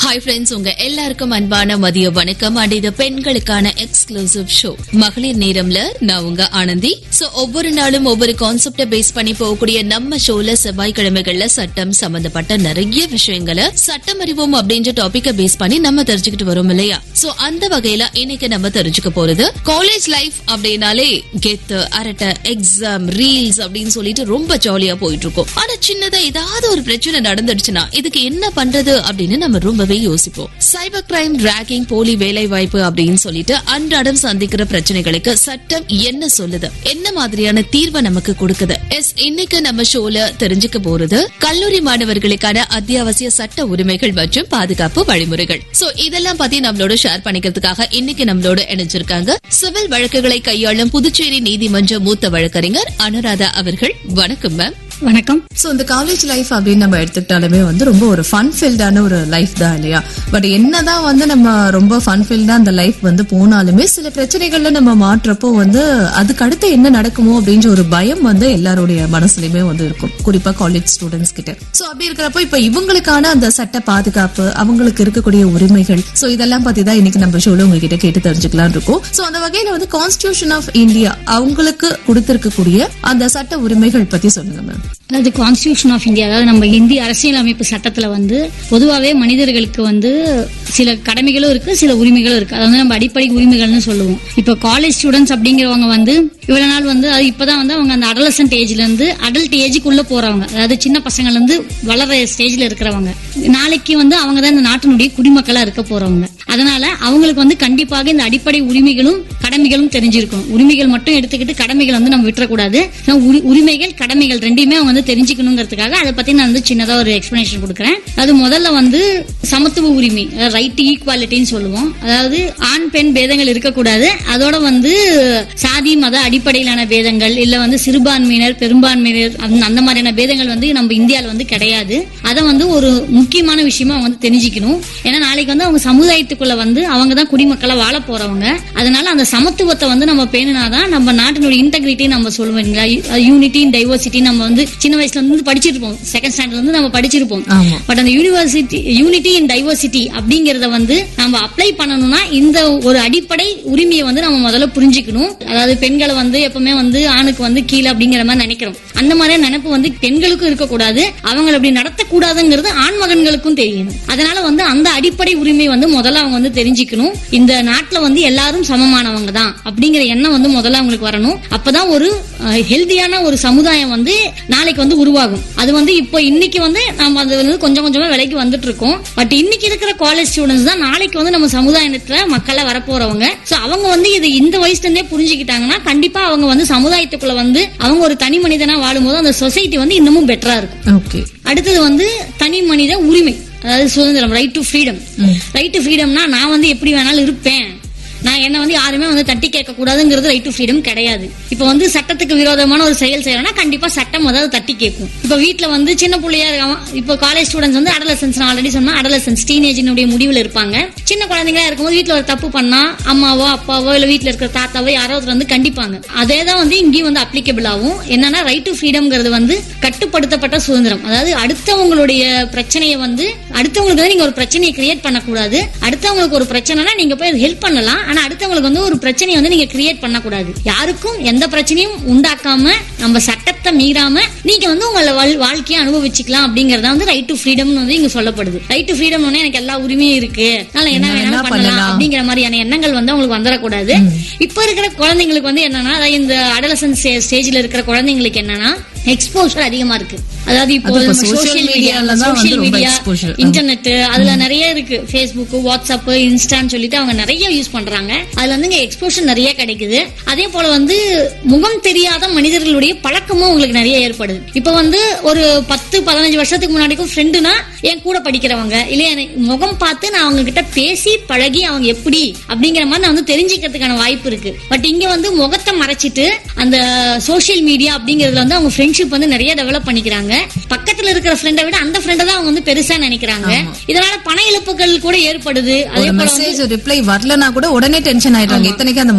Hi friends உங்க எல்லாருக்கும் அன்பான மதிய வணக்கம் அண்ட் இது பெண்களுக்கான எக்ஸ்க்ளூசிவ் ஷோ மகளிர் நேரம்ல நான் உங்க ஆனந்தி சோ ஒவ்வொரு நாளும் ஒவ்வொரு கான்செப்ட பேஸ் பண்ணி போகக்கூடிய நம்ம ஷோல செவ்வாய்க்கிழமைகள்ல சட்டம் சம்பந்தப்பட்ட நிறைய விஷயங்களை சட்டம் அறிவோம் அப்படின்ற டாபிக்க பேஸ் பண்ணி நம்ம தெரிஞ்சுக்கிட்டு வரோம் இல்லையா சோ அந்த வகையில இன்னைக்கு நம்ம தெரிஞ்சுக்க போறது காலேஜ் லைஃப் அப்படின்னாலே கெத்து அரட்டை எக்ஸாம் ரீல்ஸ் அப்படின்னு சொல்லிட்டு ரொம்ப ஜாலியா போயிட்டு இருக்கும் ஆனா சின்னதா ஏதாவது ஒரு பிரச்சனை நடந்துடுச்சுன்னா இதுக்கு என்ன பண்றது அப்படின்னு நம்ம ரொம்பவே யோசிப்போம் சைபர் கிரைம் ராகிங் போலி வேலை வாய்ப்பு அப்படின்னு சொல்லிட்டு அன்றாடம் சந்திக்கிற பிரச்சனைகளுக்கு சட்டம் என்ன சொல்லுது என்ன மாதிரியான தீர்வை நமக்கு கொடுக்குது எஸ் இன்னைக்கு நம்ம ஷோல தெரிஞ்சுக்க போறது கல்லூரி மாணவர்களுக்கான அத்தியாவசிய சட்ட உரிமைகள் மற்றும் பாதுகாப்பு வழிமுறைகள் சோ இதெல்லாம் பத்தி நம்மளோட ஷேர் பண்ணிக்கிறதுக்காக இன்னைக்கு நம்மளோட இணைஞ்சிருக்காங்க சிவில் வழக்குகளை கையாளும் புதுச்சேரி நீதிமன்ற மூத்த வழக்கறிஞர் அனுராதா அவர்கள் வணக்கம் மேம் வணக்கம் சோ இந்த காலேஜ் லைஃப் அப்படின்னு நம்ம எடுத்துக்கிட்டாலுமே வந்து ரொம்ப ஒரு ஃபன் ஃபீல்டான ஒரு லைஃப் தான் இல்லையா பட் என்னதான் வந்து நம்ம ரொம்ப ஃபன் ஃபீல்டா அந்த லைஃப் வந்து போனாலுமே சில பிரச்சனைகள்ல நம்ம மாற்றப்போ வந்து அதுக்கு அடுத்து என்ன நடக்குமோ அப்படின்ற ஒரு பயம் வந்து எல்லாருடைய மனசுலயுமே வந்து இருக்கும் குறிப்பா காலேஜ் ஸ்டூடெண்ட்ஸ் கிட்ட சோ அப்படி இருக்கிறப்போ இப்ப இவங்களுக்கான அந்த சட்ட பாதுகாப்பு அவங்களுக்கு இருக்கக்கூடிய உரிமைகள் சோ இதெல்லாம் பத்தி தான் இன்னைக்கு நம்ம ஷோல உங்ககிட்ட கேட்டு தெரிஞ்சுக்கலாம் இருக்கோம் சோ அந்த வகையில வந்து கான்ஸ்டிடியூஷன் ஆஃப் இந்தியா அவங்களுக்கு கொடுத்திருக்கக்கூடிய அந்த சட்ட உரிமைகள் பத்தி சொல்லுங்க மேம் அதாவது கான்ஸ்டியூஷன் ஆஃப் இந்தியா அதாவது நம்ம இந்திய அரசியலமைப்பு சட்டத்துல வந்து பொதுவாகவே மனிதர்களுக்கு வந்து சில கடமைகளும் இருக்கு சில உரிமைகளும் இருக்கு அதாவது நம்ம அடிப்படை உரிமைகள்னு சொல்லுவோம் இப்போ காலேஜ் ஸ்டூடெண்ட்ஸ் அப்படிங்கிறவங்க வந்து இவ்வளவு நாள் வந்து அது இப்பதான் வந்து அவங்க அந்த அடலசன்ட் ஏஜ்ல இருந்து அடல்ட் ஏஜுக்குள்ள போறவங்க அதாவது சின்ன பசங்கள்ல இருந்து வளர ஸ்டேஜ்ல இருக்கிறவங்க நாளைக்கு வந்து அவங்க தான் இந்த நாட்டினுடைய குடிமக்களா இருக்க போறவங்க அதனால அவங்களுக்கு வந்து கண்டிப்பாக இந்த அடிப்படை உரிமைகளும் கடமைகளும் தெரிஞ்சிருக்கணும் உரிமைகள் மட்டும் எடுத்துக்கிட்டு கடமைகள் வந்து நம்ம விட்டுறக்கூடாது ஏன்னா உரி- உரிமைகள் கடமைகள் ரெண்டையுமே அவங்க வந்து தெரிஞ்சுக்கணுங்கிறதுக்காக அதை பத்தி நான் வந்து சின்னதா ஒரு எக்ஸ்பிளனேஷன் கொடுக்குறேன் அது முதல்ல வந்து சமத்துவ உரிமை ரைட் ஈக்குவாலிட்டின்னு சொல்லுவோம் அதாவது ஆண் பெண் பேதங்கள் இருக்கக்கூடாது அதோட வந்து சாதி மத அடிப்படையிலான பேதங்கள் இல்ல வந்து சிறுபான்மையினர் பெரும்பான்மையினர் அந்த அந்த மாதிரியான பேதங்கள் வந்து நம்ம இந்தியாவில் வந்து கிடையாது அதை வந்து ஒரு முக்கியமான விஷயமா அவங்க வந்து தெரிஞ்சுக்கணும் ஏன்னா நாளைக்கு வந்து அவங்க சமுதாயத்துக்குள்ள வந்து அவங்க தான் குடிமக்களா வாழ போறவங்க அதனால அந்த சமத்துவத்தை வந்து நம்ம பேணுனாதான் நம்ம நாட்டினுடைய இன்டெகிரிட்டி நம்ம சொல்லுவோம் இல்லைங்களா யூனிட்டி டைவர்சிட்டி நம்ம வந்து சின்ன வயசுல இருந்து படிச்சிருப்போம் செகண்ட் ஸ்டாண்டர்ட்ல இருந்து நம்ம படிச்சிருப்போம் ஆமா. பட் அந்த யூனிவர்சிட்டி யூனிட்டி இன் டைவர்சிட்டி அப்படிங்கறத வந்து நம்ம அப்ளை பண்ணணும்னா இந்த ஒரு அடிப்படை உரிமையை வந்து நம்ம முதல்ல புரிஞ்சுக்கணும் அதாவது பெண்களை வந்து எப்பவுமே வந்து ஆணுக்கு வந்து கீழே அப்படிங்கிற மாதிரி நினைக்கிறோம் அந்த மாதிரி நினைப்பு வந்து பெண்களுக்கும் இருக்கக்கூடாது அவங்களை அப்படி நடத்தக்கூடாதுங்கிறது ஆண் மகன்களுக்கும் தெரியணும் அதனால வந்து அந்த அடிப்படை உரிமை வந்து முதல்ல அவங்க வந்து தெரிஞ்சுக்கணும் இந்த நாட்டுல வந்து எல்லாரும் சமமானவங்க தான் அப்படிங்கிற எண்ணம் வந்து முதல்ல அவங்களுக்கு வரணும் அப்பதான் ஒரு ஹெல்தியான ஒரு சமுதாயம் வந்து நாளைக்கு வந்து உருவாகும் அது வந்து இப்போ இன்னைக்கு வந்து நம்ம அது வந்து கொஞ்சம் கொஞ்சமா விலைக்கு வந்துட்டு இருக்கோம் பட் இன்னைக்கு இருக்கிற காலேஜ் ஸ்டூடெண்ட்ஸ் தான் நாளைக்கு வந்து நம்ம சமுதாயத்துல மக்களா வரப்போறவங்க சோ அவங்க வந்து இது இந்த வயசுல இருந்தே புரிஞ்சுக்கிட்டாங்கன்னா கண்டிப்பா அவங்க வந்து சமுதாயத்துக்குள்ள வந்து அவங்க ஒரு தனி மனிதனா வாழும்போது அந்த சொசைட்டி வந்து இன்னமும் பெட்டரா இருக்கும் ஓகே அடுத்தது வந்து தனி மனித உரிமை அதாவது சுதந்திரம் right to freedom right to ஃப்ரீடம்னா நான் வந்து எப்படி வேணாலும் இருப்பேன் நான் என்ன வந்து யாருமே வந்து தட்டி கேட்க கூடாதுங்கிறது ரைட் டு ஃப்ரீடம் கிடையாது இப்போ வந்து சட்டத்துக்கு விரோதமான ஒரு செயல் செய்யறோம்னா கண்டிப்பா சட்டம் அதாவது தட்டி கேட்கும் இப்போ வீட்ல வந்து சின்ன பிள்ளையா இருக்காம இப்போ காலேஜ் ஸ்டூடெண்ட்ஸ் வந்து அடலசன்ஸ் நான் ஆல்ரெடி சொன்னா அடலசன்ஸ் டீனேஜினுடைய முடிவில் இருப்பாங்க சின்ன குழந்தைங்களா இருக்கும்போது வீட்ல ஒரு தப்பு பண்ணா அம்மாவோ அப்பாவோ இல்ல வீட்ல இருக்கிற தாத்தாவோ யாரோ ஒருத்தர் வந்து கண்டிப்பாங்க அதே தான் வந்து இங்கேயும் வந்து அப்ளிகபிள் ஆகும் என்னன்னா ரைட் டு ஃப்ரீடம்ங்கிறது வந்து கட்டுப்படுத்தப்பட்ட சுதந்திரம் அதாவது அடுத்தவங்களுடைய பிரச்சனையை வந்து அடுத்தவங்களுக்கு வந்து நீங்க ஒரு பிரச்சனையை கிரியேட் பண்ணக்கூடாது அடுத்தவங்களுக்கு ஒரு பிரச்சனைனா நீங்க போய் ஹெல்ப் பண்ணலாம் ஆனா அடுத்தவங்களுக்கு வந்து ஒரு பிரச்சனையை வந்து நீங்க கிரியேட் பண்ணக்கூடாது யாருக்கும் எந்த பிரச்சனையும் உண்டாக்காம நம்ம சட்டத்தை மீறாம நீங்க வந்து உங்கள வாழ்- வாழ்க்கையை அனுபவிச்சுக்கலாம் அப்படிங்கறத வந்து ரைட் டு ஃப்ரீடம் வந்து இங்க சொல்லப்படுது ரைட் டு ஃப்ரீடம் எனக்கு எல்லா உரிமையும் இருக்கு அதனால என்ன என்ன வேணாலும் பண்ணலாம் பண்ணலாம். அப்படிங்கிற மாதிரியான எண்ணங்கள் வந்து அவங்களுக்கு வந்துடக்கூடாது இப்ப இருக்கிற குழந்தைங்களுக்கு வந்து என்னன்னா அதாவது இந்த அடலசன் ஸ்டேஜ்ல இருக்கிற குழந்தைங்களுக்கு என்னன்னா எக்ஸ்போஷர் அதிகமா இருக்கு அதாவது இப்போ அது இப்ப நம்ம social சோஷியல் மீடியா mediaல தான் வந்து சோஷியல் ரொம்ப மீடியா exposure. இன்டர்நெட் அதுல நிறைய இருக்கு ஃபேஸ்புக் வாட்ஸ்அப் இன்ஸ்டான்னு சொல்லிட்டு அவங்க நிறைய யூஸ் பண்றாங்க அதுல வந்து இங்க எக்ஸ்போஷர் நிறைய கிடைக்குது அதே போல வந்து முகம் தெரியாத மனிதர்களுடைய பழக்கமும் உங்களுக்கு நிறைய ஏற்படுது இப்ப வந்து ஒரு பத்து பதினஞ்சு வருஷத்துக்கு முன்னாடிக்கும் ஃப்ரெண்டுனா என் கூட படிக்கிறவங்க இல்ல எனக்கு முகம் பார்த்து நான் அவங்க கிட்ட பேசி பழகி அவங்க எப்படி அப்படிங்கிற மாதிரி நான் வந்து தெரிஞ்சுக்கிறதுக்கான வாய்ப்பு இருக்கு பட் இங்க வந்து முகத்தை மறைச்சிட்டு அந்த சோஷியல் மீடியா அப்படிங்கறதுல வந்து அவங்க ஃப்ரெண்ட்ஷிப் வந்து நிறைய டெவலப் பண்ணிக்கிறாங்க பக்கத்துல இருக்கிற ஃப்ரெண்டை விட அந்த ஃப்ரெண்டை தான் அவங்க வந்து பெருசா நினைக்கிறாங்க இதனால பண இழப்புகள் கூட ஏற்படுது அதே ஒரு போல வந்து மெசேஜ் ரிப்ளை வரலனா கூட உடனே டென்ஷன் ஆயிடுறாங்க இத்தனைக்கு அந்த